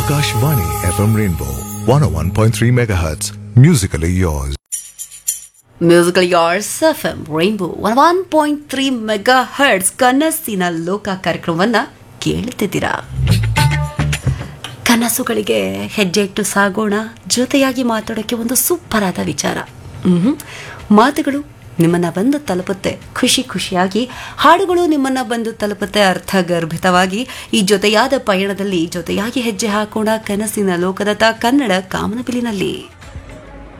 Akashvani FM Rainbow 101.3 MHz. Musically yours. Musical yours F M rainbow one one point three mega hertz ಕನಸಿನ ಲೋಕ ಕಾರ್ಯಕ್ರಮವನ್ನು ಕೇಳ್ತಿದ್ದೀರಾ ಕನಸುಗಳಿಗೆ ಹೆಜ್ಜೆ ಇಟ್ಟು ಸಾಗೋಣ ಜೊತೆಯಾಗಿ ಮಾತಾಡೋಕ್ಕೆ ಒಂದು ಸೂಪರ್ ಆದ ವಿಚಾರ ಮ್ಹೂ. ಮಾತುಗಳು ನಿಮ್ಮನ್ನ ಬಂದು ತಲುಪುತ್ತೆ ಖುಷಿ ಖುಷಿಯಾಗಿ ಹಾಡುಗಳು ನಿಮ್ಮನ್ನ ಬಂದು ತಲುಪುತ್ತೆ ಅರ್ಥಗರ್ಭಿತವಾಗಿ ಈ ಜೊತೆಯಾದ ಪಯಣದಲ್ಲಿ ಜೊತೆಯಾಗಿ ಹೆಜ್ಜೆ ಹಾಕೋಣ ಕನಸಿನ ಲೋಕದತ್ತ ಕನ್ನಡ ಕಾಮನಬಿಲಿನಲ್ಲಿ